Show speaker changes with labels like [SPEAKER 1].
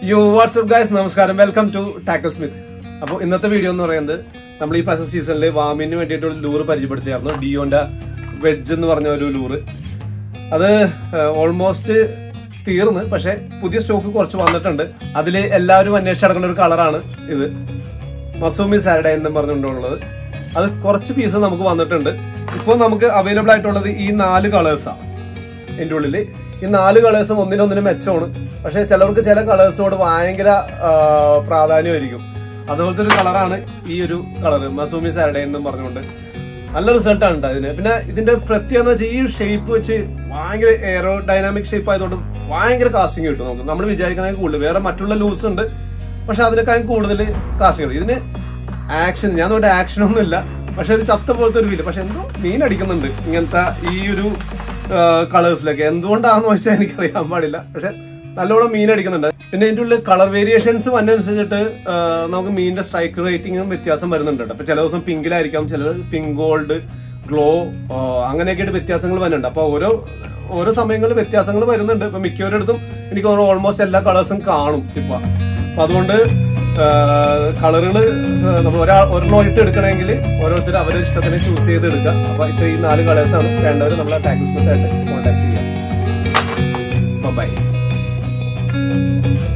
[SPEAKER 1] യോ WhatsApp guys നമസ്കാരം welcome to tackle Smith അപ്പോൾ ഇന്നത്തെ വീഡിയോ എന്ന് പറയുന്നത് നമ്മൾ ഈ പസ സീസണിൽ വാമിന് വേണ്ടിയിട്ടുള്ള ലൂറ് പരിചയപ്പെടുത്തിയായിരുന്നു ഡിയോന്റെ വെഡ്ജ് എന്ന് പറഞ്ഞ ഒരു ലൂറ് അത് ഓൾമോസ്റ്റ് തീർന്ന് പക്ഷെ പുതിയ സ്റ്റോക്ക് കുറച്ച് വന്നിട്ടുണ്ട് അതിൽ എല്ലാവരും അന്വേഷിച്ച് നടക്കുന്ന ഒരു കളറാണ് ഇത് മസൂമി സാരഡ എന്നും പറഞ്ഞുകൊണ്ടുള്ളത് അത് കുറച്ച് പീസ് നമുക്ക് വന്നിട്ടുണ്ട് ഇപ്പോൾ നമുക്ക് അവൈലബിൾ ആയിട്ടുള്ളത് ഈ നാല് കളേഴ്സാണ് ഇതിന്റെ ഉള്ളിൽ ഈ നാല് കളേഴ്സും ഒന്നിനൊന്നിനും മെച്ചമാണ് പക്ഷെ ചിലർക്ക് ചില കളേഴ്സിനോട് ഭയങ്കര ആ, പ്രാധാന്യമായിരിക്കും അതുപോലത്തെ ഒരു കളറാണ് ഈ ഒരു കളർ മസൂമി സാരഡേ എന്നും പറഞ്ഞുകൊണ്ട് നല്ല റിസൾട്ടാണ് ഉണ്ട് അതിന് പിന്നെ ഇതിന്റെ പ്രത്യേകത എന്ന് വെച്ചാൽ ഈ ഷേപ്പ് വെച്ച് ഭയങ്കര എയറോ ഡൈനാമിക് ഷേപ്പ് ആയതുകൊണ്ട് ഭയങ്കര കാസ്റ്റിംഗ് കിട്ടും നമുക്ക് നമ്മൾ വിചാരിക്കുന്നതിന് കൂടുതൽ വേറെ മറ്റുള്ള ലൂസ് ഉണ്ട് പക്ഷെ അതിനേക്കാൾ കൂടുതൽ കാസ്റ്റിംഗ് കിട്ടും ഇതിന് ആക്ഷൻ ഞാൻ നോട്ട് ആക്ഷൻ ഒന്നും ഇല്ല പക്ഷെ ഒരു ചത്ത പോലത്തെ ഒരു ഫീല് പക്ഷെ എന്തോ മീൻ അടിക്കുന്നുണ്ട് ഇങ്ങനത്തെ ഈ ഒരു കളേഴ്സിലൊക്കെ എന്തുകൊണ്ടാണെന്ന് വെച്ചാൽ എനിക്കറിയാൻ പാടില്ല പക്ഷെ നല്ലോണം മീൻ അടിക്കുന്നുണ്ട് പിന്നെ ഇതിന്റെ ഉള്ളിൽ കളർ വേരിയേഷൻസ് വന്നനുസരിച്ചിട്ട് ആ, നമുക്ക് മീനിന്റെ സ്ട്രൈക്ക് റേറ്റിംഗും വ്യത്യാസം വരുന്നുണ്ട് കേട്ടോ. അപ്പൊ ചില ദിവസം പിങ്കിലായിരിക്കാം ചില പിങ്ക് ഗോൾഡ് ഗ്ലോ അങ്ങനെയൊക്കെ ആയിട്ട് വ്യത്യാസങ്ങൾ വരുന്നുണ്ട് അപ്പൊ ഓരോ ഓരോ സമയങ്ങളിൽ വ്യത്യാസങ്ങൾ വരുന്നുണ്ട് ഇപ്പൊ മിക്കവരിടത്തും എനിക്ക് ഓൾമോസ്റ്റ് എല്ലാ കളേഴ്സും കാണും ഇപ്പൊ അപ്പൊ അതുകൊണ്ട് കളറുകൾ നമ്മൾ ഒരാൾ ഒരെണ്ണമായിട്ട് എടുക്കണമെങ്കിൽ ഓരോരുത്തർ അവരുടെ ഇഷ്ടത്തിന് ചൂസ് ചെയ്ത് എടുക്കുക അപ്പൊ ഇത്ര ഈ നാല് കളേഴ്സാണ് വേണ്ടവർ നമ്മളെ ടാക്സ് ആയിട്ട് കോൺടാക്ട് ചെയ്യാം ബൈ